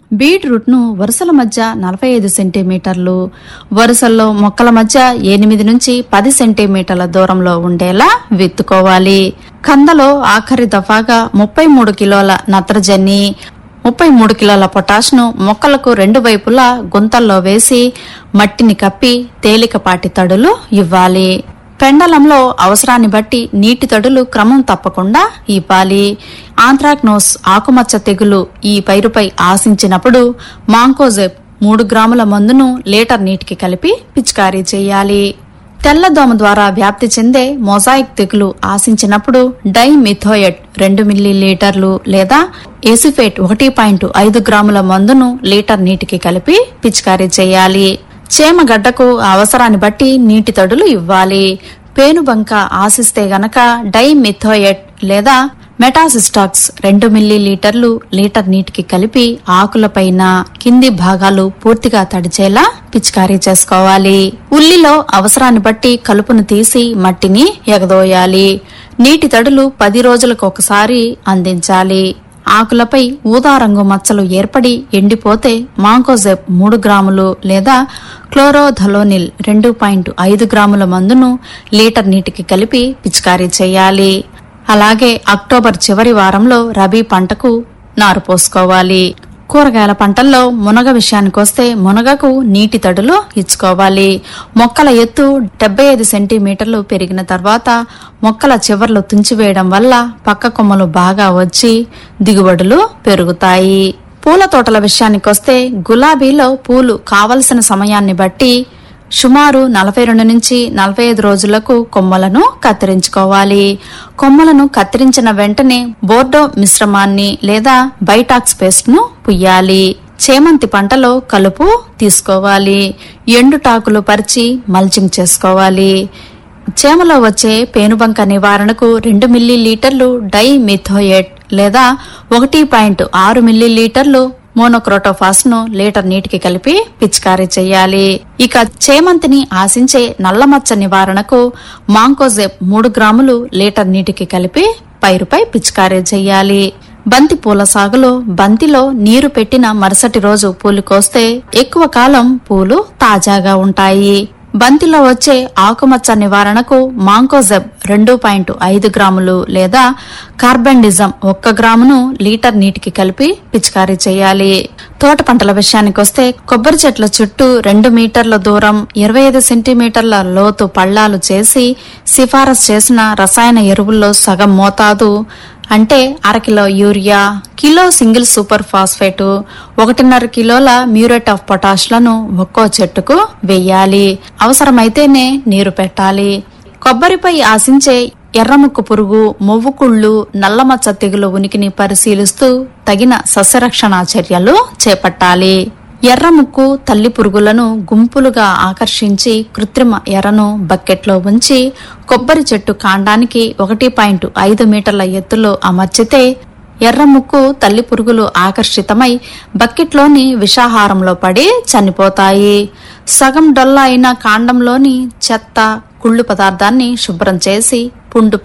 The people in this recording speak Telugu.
బీట్రూట్ ను వరుసల మధ్య నలభై ఐదు సెంటీమీటర్లు వరుసల్లో మొక్కల మధ్య ఎనిమిది నుంచి పది సెంటీమీటర్ల దూరంలో ఉండేలా విత్తుకోవాలి కందలో ఆఖరి దఫాగా ముప్పై మూడు కిలోల నత్రజని ముప్పై మూడు కిలోల పొటాష్ను మొక్కలకు రెండు వైపులా గుంతల్లో వేసి మట్టిని కప్పి తేలికపాటి తడులు ఇవ్వాలి పెండలంలో అవసరాన్ని బట్టి నీటి తడులు క్రమం తప్పకుండా ఇవ్వాలి ఆంథ్రాక్నోస్ ఆకుమచ్చ తెగులు ఈ పైరుపై ఆశించినప్పుడు మాంకోజెబ్ మూడు గ్రాముల మందును లీటర్ నీటికి కలిపి పిచికారీ చేయాలి తెల్లదోమ ద్వారా వ్యాప్తి చెందే మొజాయిక్ తెగులు ఆశించినప్పుడు డైమిథోయట్ రెండు మిల్లీ లీటర్లు లేదా ఎసిఫేట్ ఒకటి పాయింట్ ఐదు గ్రాముల మందును లీటర్ నీటికి కలిపి పిచికారీ చేయాలి చేమగడ్డకు అవసరాన్ని బట్టి నీటి తడులు ఇవ్వాలి పేనుబంక ఆశిస్తే గనక డైమిథోయట్ లేదా మెటాసిస్టాక్స్ రెండు మిల్లీ లీటర్లు లీటర్ నీటికి కలిపి ఆకులపైన కింది భాగాలు పూర్తిగా తడిచేలా పిచికారీ చేసుకోవాలి ఉల్లిలో అవసరాన్ని బట్టి కలుపును తీసి మట్టిని ఎగదోయాలి నీటి తడులు పది రోజులకు ఒకసారి అందించాలి ఆకులపై ఊదా రంగు మచ్చలు ఏర్పడి ఎండిపోతే మాంకోజెబ్ మూడు గ్రాములు లేదా క్లోరోధలోనిల్ రెండు పాయింట్ ఐదు గ్రాముల మందును లీటర్ నీటికి కలిపి పిచికారీ చేయాలి అలాగే అక్టోబర్ చివరి వారంలో రబీ పంటకు నారు పోసుకోవాలి కూరగాయల పంటల్లో మునగ విషయానికొస్తే మునగకు నీటి తడులు ఇచ్చుకోవాలి మొక్కల ఎత్తు డెబ్బై ఐదు సెంటీమీటర్లు పెరిగిన తర్వాత మొక్కల చివర్లు తుంచివేయడం వల్ల పక్క కొమ్మలు బాగా వచ్చి దిగుబడులు పెరుగుతాయి పూల తోటల విషయానికొస్తే గులాబీలో పూలు కావలసిన సమయాన్ని బట్టి సుమారు నలభై రెండు నుంచి నలభై ఐదు రోజులకు కొమ్మలను కత్తిరించుకోవాలి కొమ్మలను కత్తిరించిన వెంటనే బోర్డో మిశ్రమాన్ని లేదా బైటాక్స్ పేస్ట్ ను పుయ్యాలి చేమంతి పంటలో కలుపు తీసుకోవాలి ఎండుటాకులు పరిచి మల్చింగ్ చేసుకోవాలి చేమలో వచ్చే పేనుబంక నివారణకు రెండు మిల్లీ లీటర్లు డై మిథోయేట్ లేదా ఒకటి పాయింట్ ఆరు మిల్లీ లీటర్లు మోనోక్రోటోఫాస్ ను లీటర్ నీటికి కలిపి పిచికారీ చేయాలి ఇక చేమంతిని ఆశించే నల్లమచ్చ నివారణకు మాంకోజెబ్ మూడు గ్రాములు లీటర్ నీటికి కలిపి పైరుపై పిచికారీ చేయాలి బంతి పూల సాగులో బంతిలో నీరు పెట్టిన మరుసటి రోజు పూలు కోస్తే ఎక్కువ కాలం పూలు తాజాగా ఉంటాయి బంతిలో వచ్చే ఆకుమచ్చ నివారణకు మాంకోజెబ్ రెండు పాయింట్ ఐదు గ్రాములు లేదా కార్బెండిజం ఒక్క గ్రామును లీటర్ నీటికి కలిపి పిచికారీ చేయాలి తోట పంటల విషయానికొస్తే కొబ్బరి చెట్ల చుట్టూ రెండు మీటర్ల దూరం ఇరవై ఐదు సెంటీమీటర్ల లోతు పళ్ళాలు చేసి సిఫారసు చేసిన రసాయన ఎరువుల్లో సగం మోతాదు అంటే అరకిలో urea kilo single super phosphate ఒకటిన్నర కిలోల మ్యూరేట్ ఆఫ్ పొటాష్లను ఒక్కో చెట్టుకు వెయ్యాలి అవసరమైతేనే నీరు పెట్టాలి కొబ్బరిపై ఆశించే ఎర్రముక్కు పురుగు మొవ్వుకుళ్ళు నల్లమచ్చ తెగులు ఉనికిని పరిశీలిస్తూ తగిన సస్యరక్షణ చర్యలు చేపట్టాలి ఎర్రముక్కు తల్లి పురుగులను గుంపులుగా ఆకర్షించి కృత్రిమ ఎర్రను బకెట్లో ఉంచి కొబ్బరి చెట్టు కాండానికి ఒకటి పాయింట్ ఐదు మీటర్ల ఎత్తులో అమర్చితే ఎర్రముక్కు తల్లి పురుగులు ఆకర్షితమై బకెట్లోని విషాహారంలో పడి చనిపోతాయి సగం డొల్ల అయిన కాండంలోని చెత్త కుళ్ళు పదార్థాన్ని శుభ్రం చేసి పుండు